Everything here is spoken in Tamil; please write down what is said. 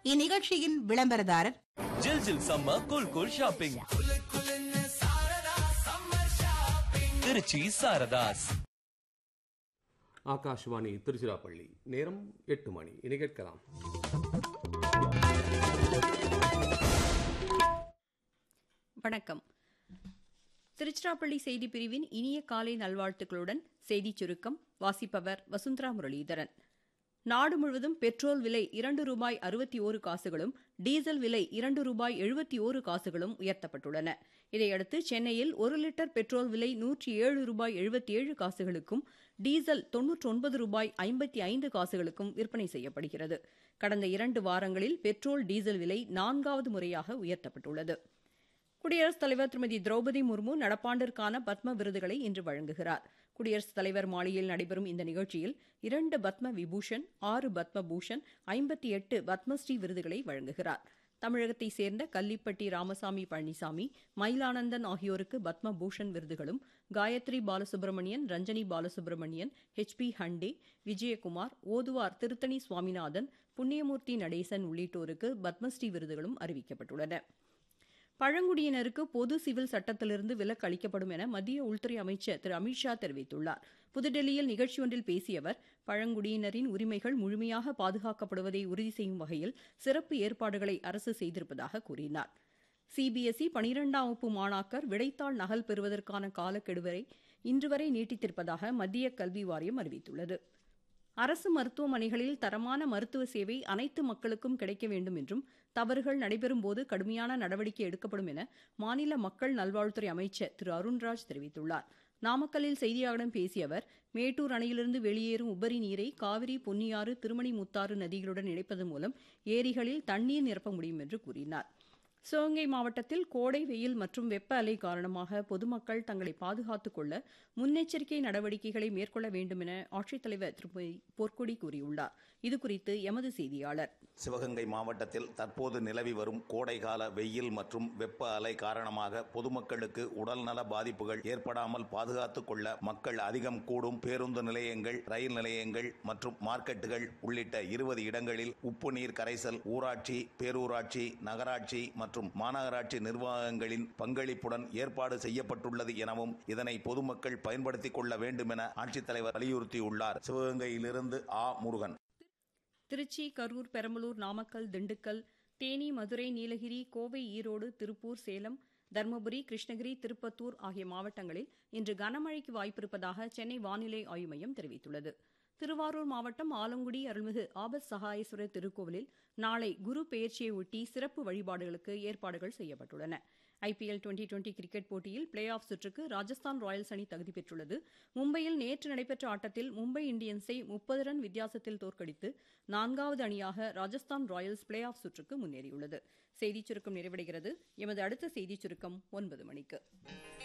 இந்நிகழ்ச்சியின் விளம்பரதாரர் ஜில் ஜில் சம்ம cool cool shopping Trichy Saradhas Akashvani Tiruchirappalli நேரம் எட்டு மணி இனி கேட்கலாம் வணக்கம் திருச்சிராப்பள்ளி செய்தி பிரிவின் இனிய காலை நல்வாழ்த்துக்களுடன் செய்திச் சுருக்கம் வாசிப்பவர் வசுந்தரா முரளிதரன் நாடு முழுவதும் பெட்ரோல் விலை இரண்டு ரூபாய் அறுபத்தி ஓரு காசுகளும் டீசல் விலை இரண்டு ரூபாய் எழுபத்தி ஓரு காசுகளும் உயர்த்தப்பட்டுள்ளன இதையடுத்து சென்னையில் ஒரு லிட்டர் பெட்ரோல் விலை நூற்றி ஏழு ரூபாய் எழுபத்தி ஏழு காசுகளுக்கும் டீசல் தொன்னூற்றி ஒன்பது ரூபாய் ஐம்பத்தி ஐந்து காசுகளுக்கும் விற்பனை செய்யப்படுகிறது கடந்த இரண்டு வாரங்களில் பெட்ரோல் டீசல் விலை நான்காவது முறையாக உயர்த்தப்பட்டுள்ளது குடியரசுத் தலைவர் திருமதி திரௌபதி முர்மு நடப்பாண்டிற்கான பத்ம விருதுகளை இன்று வழங்குகிறார் குடியரசுத் தலைவர் மாளிகையில் நடைபெறும் இந்த நிகழ்ச்சியில் இரண்டு பத்ம விபூஷன் ஆறு பத்ம பூஷன் ஐம்பத்தி எட்டு பத்மஸ்ரீ விருதுகளை வழங்குகிறார் தமிழகத்தைச் சேர்ந்த கல்லிப்பட்டி ராமசாமி பழனிசாமி மயிலானந்தன் ஆகியோருக்கு பத்ம பூஷன் விருதுகளும் காயத்ரி பாலசுப்ரமணியன் ரஞ்சனி பாலசுப்ரமணியன் ஹெச் பி ஹண்டே விஜயகுமார் ஓதுவார் திருத்தணி சுவாமிநாதன் புண்ணியமூர்த்தி நடேசன் உள்ளிட்டோருக்கு பத்மஸ்ரீ விருதுகளும் அறிவிக்கப்பட்டுள்ளன பழங்குடியினருக்கு பொது சிவில் சட்டத்திலிருந்து விலக்கு அளிக்கப்படும் என மத்திய உள்துறை அமைச்சர் திரு அமித்ஷா தெரிவித்துள்ளார் புதுடெல்லியில் நிகழ்ச்சி ஒன்றில் பேசிய அவர் பழங்குடியினரின் உரிமைகள் முழுமையாக பாதுகாக்கப்படுவதை உறுதி செய்யும் வகையில் சிறப்பு ஏற்பாடுகளை அரசு செய்திருப்பதாக கூறினார் சிபிஎஸ்இ பனிரெண்டாம் வகுப்பு மாணாக்கர் விடைத்தாள் நகல் பெறுவதற்கான காலக்கெடுவரை இன்று வரை நீட்டித்திருப்பதாக மத்திய கல்வி வாரியம் அறிவித்துள்ளது அரசு மருத்துவமனைகளில் தரமான மருத்துவ சேவை அனைத்து மக்களுக்கும் கிடைக்க வேண்டும் என்றும் தவறுகள் நடைபெறும் போது கடுமையான நடவடிக்கை எடுக்கப்படும் என மாநில மக்கள் நல்வாழ்வுத்துறை அமைச்சர் திரு அருண்ராஜ் தெரிவித்துள்ளார் நாமக்கல்லில் செய்தியாளர்களிடம் பேசிய அவர் மேட்டூர் அணையிலிருந்து வெளியேறும் உபரி நீரை காவிரி பொன்னியாறு திருமணி முத்தாறு நதிகளுடன் இணைப்பதன் மூலம் ஏரிகளில் தண்ணீர் நிரப்ப முடியும் என்று கூறினார் சிவகங்கை மாவட்டத்தில் கோடை வெயில் மற்றும் வெப்ப அலை காரணமாக பொதுமக்கள் தங்களை பாதுகாத்துக் கொள்ள முன்னெச்சரிக்கை நடவடிக்கைகளை மேற்கொள்ள வேண்டும் என ஆட்சித்தலைவர் திரு பொற்கொடி கூறியுள்ளார் இதுகுறித்து எமது செய்தியாளர் சிவகங்கை மாவட்டத்தில் தற்போது நிலவி வரும் கோடைகால வெயில் மற்றும் வெப்ப அலை காரணமாக பொதுமக்களுக்கு உடல்நல பாதிப்புகள் ஏற்படாமல் பாதுகாத்துக் கொள்ள மக்கள் அதிகம் கூடும் பேருந்து நிலையங்கள் ரயில் நிலையங்கள் மற்றும் மார்க்கெட்டுகள் உள்ளிட்ட இருபது இடங்களில் உப்பு நீர் கரைசல் ஊராட்சி பேரூராட்சி நகராட்சி மற்றும் மாநகராட்சி நிர்வாகங்களின் பங்களிப்புடன் ஏற்பாடு செய்யப்பட்டுள்ளது எனவும் இதனை பொதுமக்கள் பயன்படுத்திக் கொள்ள வேண்டும் என ஆட்சித்தலைவர் வலியுறுத்தியுள்ளார் சிவகங்கையிலிருந்து ஆ முருகன் திருச்சி கரூர் பெரம்பலூர் நாமக்கல் திண்டுக்கல் தேனி மதுரை நீலகிரி கோவை ஈரோடு திருப்பூர் சேலம் தருமபுரி கிருஷ்ணகிரி திருப்பத்தூர் ஆகிய மாவட்டங்களில் இன்று கனமழைக்கு வாய்ப்பிருப்பதாக சென்னை வானிலை ஆய்வு மையம் தெரிவித்துள்ளது திருவாரூர் மாவட்டம் ஆலங்குடி அருள்மிகு ஆபத் சகாயேஸ்வரர் திருக்கோவிலில் நாளை குரு பெயர்ச்சியை ஒட்டி சிறப்பு வழிபாடுகளுக்கு ஏற்பாடுகள் செய்யப்பட்டுள்ளன ஐபிஎல் டுவெண்டி டுவெண்டி கிரிக்கெட் போட்டியில் பிளே ஆஃப் சுற்றுக்கு ராஜஸ்தான் ராயல்ஸ் அணி தகுதி பெற்றுள்ளது மும்பையில் நேற்று நடைபெற்ற ஆட்டத்தில் மும்பை இந்தியன்ஸை முப்பது ரன் வித்தியாசத்தில் தோற்கடித்து நான்காவது அணியாக ராஜஸ்தான் ராயல்ஸ் பிளே ஆஃப் சுற்றுக்கு முன்னேறியுள்ளது செய்திச் சுருக்கம் நிறைவடைகிறது எமது அடுத்த செய்திச் சுருக்கம் ஒன்பது மணிக்கு